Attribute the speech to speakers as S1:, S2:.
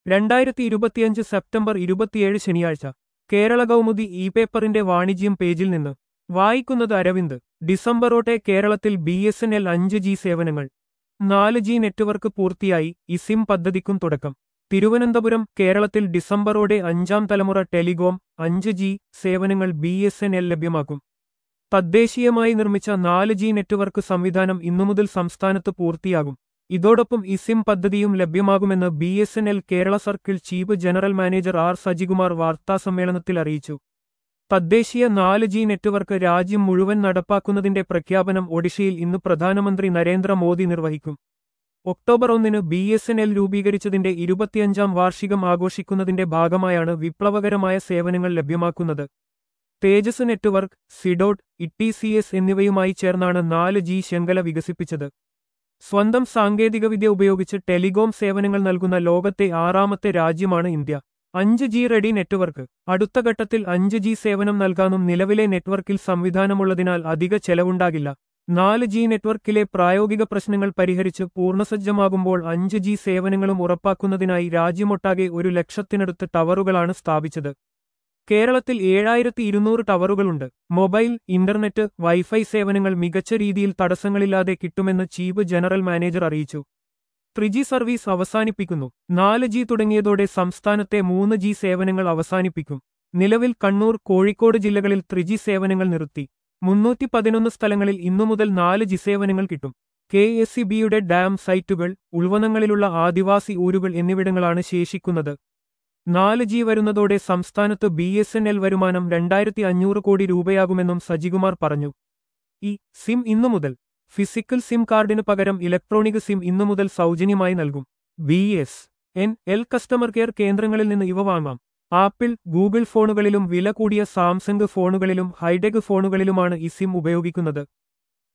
S1: രണ്ടായിരത്തി ഇരുപത്തിയഞ്ച് സെപ്റ്റംബർ ഇരുപത്തിയേഴ് ശനിയാഴ്ച കേരള കൗമുദി ഇ പേപ്പറിന്റെ വാണിജ്യം പേജിൽ നിന്ന് വായിക്കുന്നത് അരവിന്ദ് ഡിസംബറോടെ കേരളത്തിൽ ബി എസ് എൻ എൽ അഞ്ച് ജി സേവനങ്ങൾ നാല് ജി നെറ്റ്വർക്ക് പൂർത്തിയായി ഇസിം പദ്ധതിക്കും തുടക്കം തിരുവനന്തപുരം കേരളത്തിൽ ഡിസംബറോടെ അഞ്ചാം തലമുറ ടെലികോം അഞ്ച് ജി സേവനങ്ങൾ ബി എസ് എൻ എൽ ലഭ്യമാക്കും തദ്ദേശീയമായി നിർമ്മിച്ച നാല് ജി നെറ്റ്വർക്ക് സംവിധാനം ഇന്നുമുതൽ സംസ്ഥാനത്ത് പൂർത്തിയാകും ഇതോടൊപ്പം ഇസിം പദ്ധതിയും ലഭ്യമാകുമെന്ന് B S N L Kerala circle chief general manager R Sajikumar വാർത്താസമ്മേളനത്തിൽ അറിയിച്ചു തദ്ദേശീയ നാല് ജി നെറ്റ്വർക്ക് രാജ്യം മുഴുവൻ നടപ്പാക്കുന്നതിന്റെ പ്രഖ്യാപനം ഒഡീഷയിൽ ഇന്ന് പ്രധാനമന്ത്രി നരേന്ദ്രമോദി നിർവഹിക്കും ഒക്ടോബർ ഒന്നിന് ബി എസ് എൻ എൽ രൂപീകരിച്ചതിന്റെ ഇരുപത്തിയഞ്ചാം വാർഷികം ആഘോഷിക്കുന്നതിന്റെ ഭാഗമായാണ് വിപ്ലവകരമായ സേവനങ്ങൾ ലഭ്യമാക്കുന്നത് തേജസ് നെറ്റ്വർക്ക് സിഡോട്ട് ഇട്ടിസിഎസ് എന്നിവയുമായി ചേർന്നാണ് നാല് ജി ശൃംഖല വികസിപ്പിച്ചത് സ്വന്തം സാങ്കേതികവിദ്യ ഉപയോഗിച്ച് ടെലികോം സേവനങ്ങൾ നൽകുന്ന ലോകത്തെ ആറാമത്തെ രാജ്യമാണ് ഇന്ത്യ അഞ്ച് ജി റെഡി നെറ്റ്വർക്ക് അടുത്ത ഘട്ടത്തിൽ അഞ്ച് ജി സേവനം നൽകാനും നിലവിലെ നെറ്റ്വർക്കിൽ സംവിധാനമുള്ളതിനാൽ അധിക ചെലവുണ്ടാകില്ല നാല് ജി നെറ്റ്വർക്കിലെ പ്രായോഗിക പ്രശ്നങ്ങൾ പരിഹരിച്ച് പൂർണ്ണസജ്ജമാകുമ്പോൾ അഞ്ച് ജി സേവനങ്ങളും ഉറപ്പാക്കുന്നതിനായി രാജ്യമൊട്ടാകെ ഒരു ലക്ഷത്തിനടുത്ത് ടവറുകളാണ് സ്ഥാപിച്ചത് കേരളത്തിൽ ഏഴായിരത്തി ഇരുന്നൂറ് ടവറുകളുണ്ട് മൊബൈൽ ഇന്റർനെറ്റ് വൈഫൈ സേവനങ്ങൾ മികച്ച രീതിയിൽ തടസ്സങ്ങളില്ലാതെ കിട്ടുമെന്ന് ചീഫ് ജനറൽ മാനേജർ അറിയിച്ചു ത്രിജി സർവീസ് അവസാനിപ്പിക്കുന്നു നാല് ജി തുടങ്ങിയതോടെ സംസ്ഥാനത്തെ മൂന്ന് ജി സേവനങ്ങൾ അവസാനിപ്പിക്കും നിലവിൽ കണ്ണൂർ കോഴിക്കോട് ജില്ലകളിൽ ത്രിജി സേവനങ്ങൾ നിർത്തി മുന്നൂറ്റി പതിനൊന്ന് സ്ഥലങ്ങളിൽ ഇന്നു മുതൽ നാല് ജി സേവനങ്ങൾ കിട്ടും കെ എസ് സി ബിയുടെ ഡാം സൈറ്റുകൾ ഉൾവനങ്ങളിലുള്ള ആദിവാസി ഊരുകൾ എന്നിവിടങ്ങളാണ് ശേഷിക്കുന്നത് നാല് ജി വരുന്നതോടെ സംസ്ഥാനത്ത് ബി എസ് എൻ എൽ വരുമാനം രണ്ടായിരത്തി അഞ്ഞൂറ് കോടി രൂപയാകുമെന്നും സജികുമാർ പറഞ്ഞു ഈ സിം ഇന്നു മുതൽ ഫിസിക്കൽ സിം കാർഡിന് പകരം ഇലക്ട്രോണിക് സിം ഇന്നു മുതൽ സൗജന്യമായി നൽകും B S N L customer care കേന്ദ്രങ്ങളിൽ നിന്ന് ഇവ വാങ്ങാം ആപ്പിൾ ഗൂഗിൾ ഫോണുകളിലും വില കൂടിയ സാംസങ് ഫോണുകളിലും ഹൈടെക് ഫോണുകളിലുമാണ് ഈ സിം ഉപയോഗിക്കുന്നത്